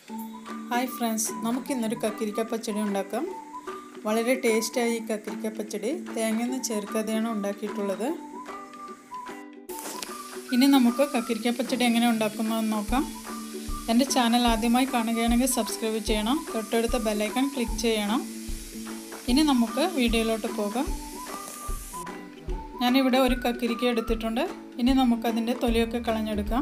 hi friends നമുക്കിന്നൊരു കക്കിരിക്ക പച്ചടി ഉണ്ടാക്കാം വളരെ ടേസ്റ്റായി ഈ കക്കിരിക്ക പച്ചടി തേങ്ങയൊന്നും ചേർക്കാതെയാണ് ഉണ്ടാക്കിയിട്ടുള്ളത് ഇനി നമുക്ക് കക്കിരിക്ക പച്ചടി എങ്ങനെ ഉണ്ടാക്കുന്നതെന്ന് നോക്കാം എൻ്റെ ചാനൽ ആദ്യമായി കാണുകയാണെങ്കിൽ സബ്സ്ക്രൈബ് ചെയ്യണം തൊട്ടടുത്ത ബെല്ലൈക്കൺ ക്ലിക്ക് ചെയ്യണം ഇനി നമുക്ക് വീഡിയോയിലോട്ട് പോകാം ഞാനിവിടെ ഒരു കക്കിരിക്ക എടുത്തിട്ടുണ്ട് ഇനി നമുക്കതിൻ്റെ തൊലിയൊക്കെ കളഞ്ഞെടുക്കാം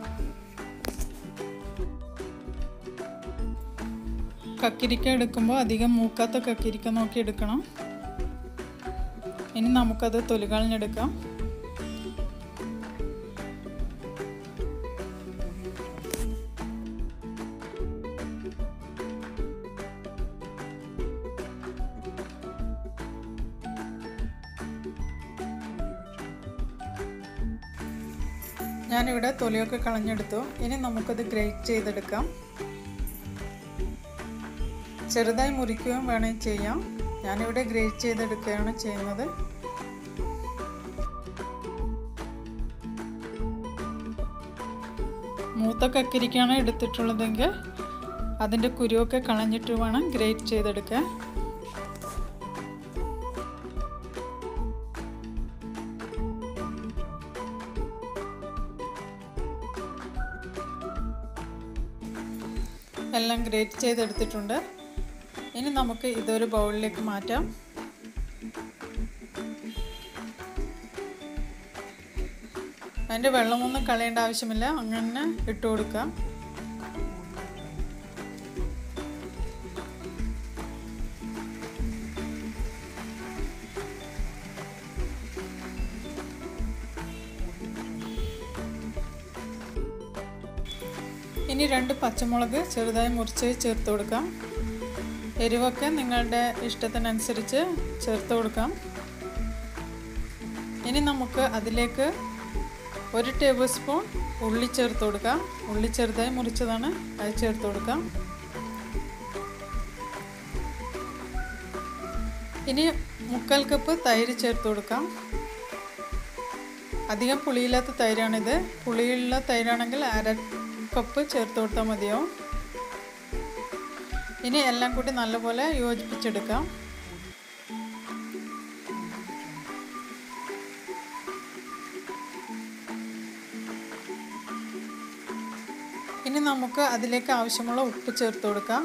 കക്കിരിക്ക എടുക്കുമ്പോൾ അധികം മൂക്കാത്ത കക്കിരിക്ക നോക്കി എടുക്കണം ഇനി നമുക്കത് തൊലി കളഞ്ഞെടുക്കാം ഞാനിവിടെ തൊലിയൊക്കെ കളഞ്ഞെടുത്തു ഇനി നമുക്കത് ഗ്രേറ്റ് ചെയ്തെടുക്കാം ചെറുതായി മുറിക്കുകയും വേണമെങ്കിൽ ചെയ്യാം ഞാനിവിടെ ഗ്രേറ്റ് ചെയ്തെടുക്കുകയാണ് ചെയ്യുന്നത് മൂത്ത കക്കരിക്കാണ് എടുത്തിട്ടുള്ളതെങ്കിൽ അതിൻ്റെ കുരുവൊക്കെ കളഞ്ഞിട്ട് വേണം ഗ്രേറ്റ് ചെയ്തെടുക്കാൻ എല്ലാം ഗ്രേറ്റ് ചെയ്തെടുത്തിട്ടുണ്ട് ഇനി നമുക്ക് ഇതൊരു ബൗളിലേക്ക് മാറ്റാം അതിൻ്റെ വെള്ളമൊന്നും കളയേണ്ട ആവശ്യമില്ല അങ്ങനെ ഇട്ട് കൊടുക്കാം ഇനി രണ്ട് പച്ചമുളക് ചെറുതായി മുറിച്ച് ചേർത്ത് കൊടുക്കാം എരിവൊക്കെ നിങ്ങളുടെ ഇഷ്ടത്തിനനുസരിച്ച് ചേർത്ത് കൊടുക്കാം ഇനി നമുക്ക് അതിലേക്ക് ഒരു ടേബിൾ സ്പൂൺ ഉള്ളി ചേർത്ത് കൊടുക്കാം ഉള്ളി ചെറുതായി മുറിച്ചതാണ് അത് ചേർത്ത് കൊടുക്കാം ഇനി മുക്കാൽ കപ്പ് തൈര് ചേർത്ത് കൊടുക്കാം അധികം പുളിയില്ലാത്ത തൈരാണിത് പുളിയുള്ള തൈരാണെങ്കിൽ അര കപ്പ് ചേർത്ത് കൊടുത്താൽ മതിയാവും ഇനി എല്ലാം കൂടി നല്ലപോലെ യോജിപ്പിച്ചെടുക്കാം ഇനി നമുക്ക് അതിലേക്ക് ആവശ്യമുള്ള ഉപ്പ് ചേർത്ത് കൊടുക്കാം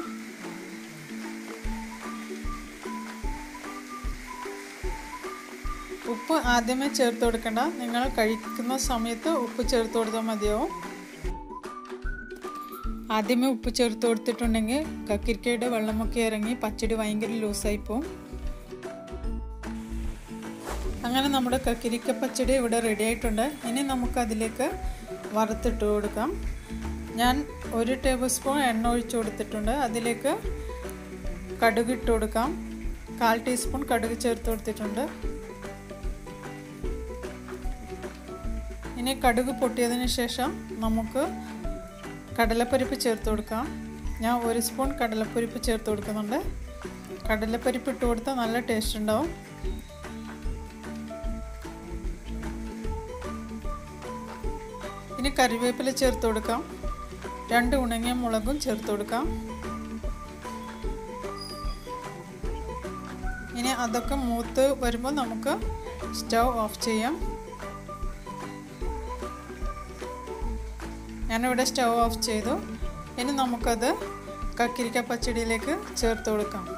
ഉപ്പ് ആദ്യമേ ചേർത്ത് കൊടുക്കണ്ട നിങ്ങൾ കഴിക്കുന്ന സമയത്ത് ഉപ്പ് ചേർത്ത് കൊടുത്താൽ മതിയാവും ആദ്യമേ ഉപ്പ് ചേർത്ത് കൊടുത്തിട്ടുണ്ടെങ്കിൽ കക്കിരിക്കയുടെ വെള്ളമൊക്കെ ഇറങ്ങി പച്ചടി ഭയങ്കര ലൂസായി പോവും അങ്ങനെ നമ്മുടെ കക്കിരിക്ക പച്ചടി ഇവിടെ റെഡി ആയിട്ടുണ്ട് ഇനി നമുക്ക് അതിലേക്ക് വറുത്തിട്ട് കൊടുക്കാം ഞാൻ ഒരു ടേബിൾ സ്പൂൺ എണ്ണ ഒഴിച്ച് കൊടുത്തിട്ടുണ്ട് അതിലേക്ക് കടുക് ഇട്ട് കൊടുക്കാം കാൽ ടീസ്പൂൺ കടുക് ചേർത്ത് കൊടുത്തിട്ടുണ്ട് ഇനി കടുക് പൊട്ടിയതിന് ശേഷം നമുക്ക് കടലപ്പരിപ്പ് ചേർത്ത് കൊടുക്കാം ഞാൻ ഒരു സ്പൂൺ കടലപ്പരിപ്പ് ചേർത്ത് കൊടുക്കുന്നുണ്ട് കടലപ്പരിപ്പ് ഇട്ട് കൊടുത്താൽ നല്ല ടേസ്റ്റ് ഉണ്ടാവും ഇനി കറിവേപ്പില ചേർത്ത് കൊടുക്കാം രണ്ട് ഉണങ്ങിയ മുളകും ചേർത്ത് കൊടുക്കാം ഇനി അതൊക്കെ മൂത്ത് വരുമ്പോൾ നമുക്ക് സ്റ്റൗ ഓഫ് ചെയ്യാം ഞാനിവിടെ സ്റ്റൗ ഓഫ് ചെയ്തു ഇനി നമുക്കത് കക്കിരിക്ക പച്ചടിയിലേക്ക് ചേർത്ത് കൊടുക്കാം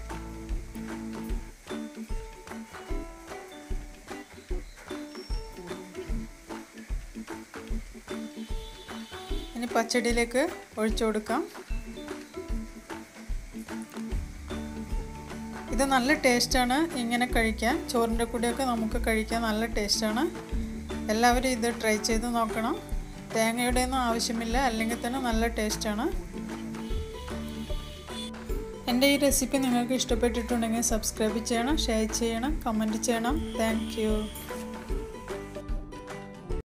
ഇനി പച്ചടിയിലേക്ക് ഒഴിച്ചു കൊടുക്കാം ഇത് നല്ല ടേസ്റ്റാണ് ഇങ്ങനെ കഴിക്കാൻ ചോറിൻ്റെ കൂടെയൊക്കെ നമുക്ക് കഴിക്കാൻ നല്ല ടേസ്റ്റാണ് എല്ലാവരും ഇത് ട്രൈ ചെയ്ത് നോക്കണം തേങ്ങയുടെ ഒന്നും ആവശ്യമില്ല അല്ലെങ്കിൽ തന്നെ നല്ല ടേസ്റ്റാണ് എൻ്റെ ഈ റെസിപ്പി നിങ്ങൾക്ക് ഇഷ്ടപ്പെട്ടിട്ടുണ്ടെങ്കിൽ സബ്സ്ക്രൈബ് ചെയ്യണം ഷെയർ ചെയ്യണം കമൻറ്റ് ചെയ്യണം താങ്ക്